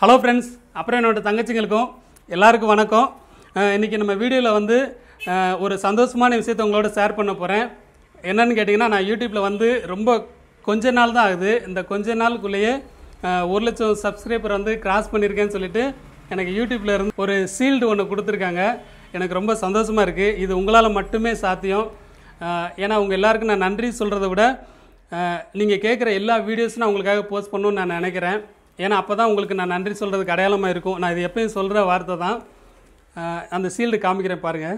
hello friends அப்புறம் என்னோட தங்கச்சிங்களுக்கும் எல்லாருக்கும் வணக்கம் அஹ் இன்னைக்கு நம்ம வீடியோவில் வந்து அஹ் ஒரு சந்தோஷமான விஷயத்தை உங்களோட ஷேர் பண்ண போகிறேன் என்னன்னு கேட்டிங்கன்னா நான் யூடியூப்பில் வந்து ரொம்ப கொஞ்ச நாள் தான் ஆகுது இந்த கொஞ்ச நாளுக்குள்ளேயே அஹ் ஒரு லட்சம் சப்ஸ்கிரைபர் வந்து கிராஸ் பண்ணியிருக்கேன்னு சொல்லிட்டு எனக்கு யூடியூப்ல இருந்து ஒரு சீல்டு ஒன்று கொடுத்துருக்காங்க எனக்கு ரொம்ப சந்தோஷமாக இருக்குது இது உங்களால் மட்டுமே சாத்தியம் அஹ் ஏன்னா உங்கள் எல்லாருக்கும் நான் நன்றி சொல்கிறத விட நீங்கள் கேட்குற எல்லா வீடியோஸும் நான் உங்களுக்காக போஸ்ட் பண்ணணும்னு நான் நினைக்கிறேன் ஏன்னா அப்போ தான் உங்களுக்கு நான் நன்றி சொல்கிறதுக்கு அடையாளமாக இருக்கும் நான் இது எப்பயும் சொல்கிற வார்த்தை தான் அஹ் அந்த சீல்டு காமிக்கிறேன் பாருங்கள்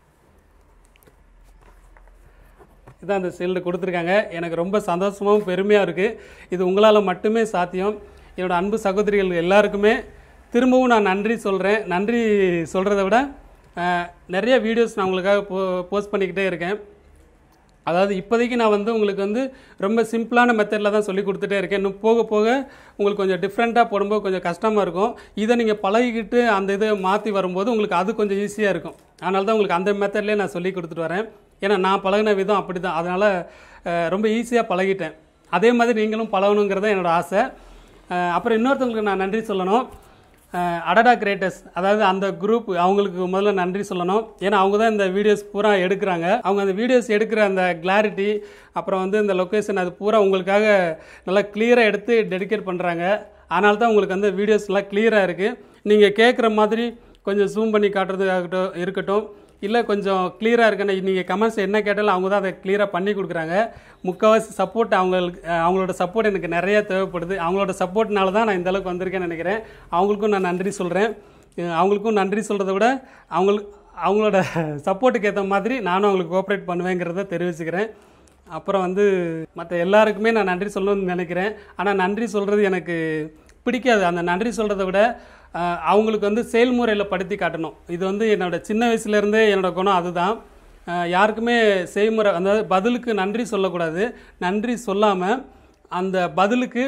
இதான் அந்த சீல்டு கொடுத்துருக்காங்க எனக்கு ரொம்ப சந்தோஷமாகவும் பெருமையாக இருக்குது இது உங்களால் மட்டுமே சாத்தியம் என்னோட அன்பு சகோதரிகள் எல்லாருக்குமே திரும்பவும் நான் நன்றி சொல்கிறேன் நன்றி சொல்கிறத விட அஹ், நிறைய வீடியோஸ் நான் உங்களுக்காக போ போஸ்ட் பண்ணிக்கிட்டே இருக்கேன் அதாவது இப்போதைக்கு நான் வந்து உங்களுக்கு வந்து ரொம்ப சிம்பிளான மெத்தடில் தான் சொல்லி கொடுத்துட்டே இருக்கேன் இன்னும் போக போக உங்களுக்கு கொஞ்சம் டிஃப்ரெண்ட்டாக போடும்போது கொஞ்சம் கஷ்டமாக இருக்கும் இதை நீங்கள் பழகிக்கிட்டு அந்த இதை மாற்றி வரும்போது உங்களுக்கு அது கொஞ்சம் ஈஸியாக இருக்கும் அதனால தான் உங்களுக்கு அந்த மெத்தட்லேயே நான் சொல்லி கொடுத்துட்டு வரேன் ஏன்னா நான் பழகின விதம் அப்படி தான் அதனால் ரொம்ப ஈஸியாக பழகிட்டேன் அதே மாதிரி நீங்களும் பழகணுங்கிறது என்னோட ஆசை அஹ், அப்புறம் இன்னொருத்தவங்களுக்கு நான் நன்றி சொல்லணும் அஹ் அடடா கிரியேட்டர்ஸ் அதாவது அந்த குரூப் அவங்களுக்கு முதல்ல நன்றி சொல்லணும் ஏன்னா அவங்க தான் இந்த வீடியோஸ் பூரா எடுக்கிறாங்க அவங்க அந்த வீடியோஸ் எடுக்கிற அந்த கிளாரிட்டி அப்புறம் வந்து இந்த லொக்கேஷன் அது பூரா உங்களுக்காக நல்லா கிளியராக எடுத்து டெடிகேட் பண்ணுறாங்க அதனால தான் உங்களுக்கு அந்த வீடியோஸ் எல்லாம் கிளியராக இருக்குது நீங்கள் கேட்குற மாதிரி கொஞ்சம் ஜூம் பண்ணி காட்டுறதுக்காகட்டும் இருக்கட்டும் இல்லை கொஞ்சம் கிளியராக இருக்குன்னு நீங்கள் கமெண்ட்ஸ் என்ன கேட்டாலும் அவங்க தான் அதை கிளியராக பண்ணி கொடுக்குறாங்க முக்கால்வாசி சப்போர்ட் அவங்களுக்கு அஹ் அவங்களோட சப்போர்ட் எனக்கு நிறைய தேவைப்படுது அவங்களோட சப்போர்ட்னால தான் நான் இந்த அளவுக்கு வந்திருக்கேன்னு நினைக்கிறேன் அவங்களுக்கும் நான் நன்றி சொல்கிறேன் அவங்களுக்கும் நன்றி சொல்கிறத விட அவங்களுக்கு அவங்களோட சப்போர்ட்டுக்கு ஏற்ற மாதிரி நானும் அவங்களுக்கு கோஆப்ரேட் பண்ணுவேங்கிறத தெரிவிச்சுக்கிறேன் அப்புறம் வந்து மற்ற எல்லாருக்குமே நான் நன்றி சொல்லணும்னு நினைக்கிறேன் ஆனால் நன்றி சொல்கிறது எனக்கு பிடிக்காது அந்த நன்றி சொல்கிறத விட அஹ், அவங்களுக்கு வந்து செயல்முறையில் படுத்தி காட்டணும் இது வந்து என்னோட சின்ன வயசுலேருந்தே என்னோட குணம் அதுதான் அஹ், யாருக்குமே செய்முறை அதாவது பதிலுக்கு நன்றி சொல்லக்கூடாது நன்றி சொல்லாமல் அந்த பதிலுக்கு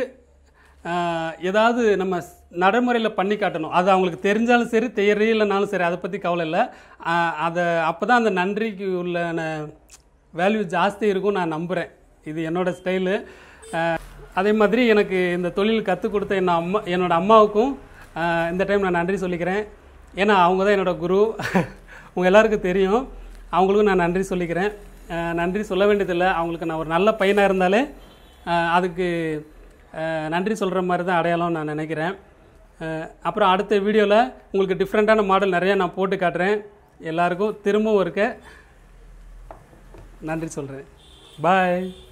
அஹ், ஏதாவது நம்ம நடைமுறையில் பண்ணி காட்டணும் அது அவங்களுக்கு தெரிஞ்சாலும் சரி தெரியலைனாலும் சரி அதை பற்றி கவலை இல்லை அஹ், அதை அப்போ தான் அந்த நன்றிக்கு உள்ளன வேல்யூ ஜாஸ்தி இருக்கும் நான் நம்புகிறேன் இது என்னோட ஸ்டைலு அதே மாதிரி எனக்கு இந்த தொழில் கற்றுக் கொடுத்த என்ன அம்மா என்னோட அம்மாவுக்கும் அஹ், இந்த டைம் நான் நன்றி சொல்லிக்கிறேன் ஏன்னா அவங்க தான் என்னோட குரு உங்கள் எல்லாருக்கும் தெரியும் அவங்களுக்கும் நான் நன்றி சொல்லிக்கிறேன் அஹ், நன்றி சொல்ல வேண்டியதில்லை அவங்களுக்கு நான் ஒரு நல்ல பையனாக இருந்தாலே அஹ், அதுக்கு அஹ், நன்றி சொல்கிற மாதிரி தான் அடையாளம் நான் நினைக்கிறேன் அஹ், அப்புறம் அடுத்த வீடியோவில் உங்களுக்கு டிஃப்ரெண்ட்டான மாடல் நிறையா நான் போட்டு காட்டுறேன் எல்லாருக்கும் திரும்பவும் இருக்க நன்றி சொல்கிறேன் பாய்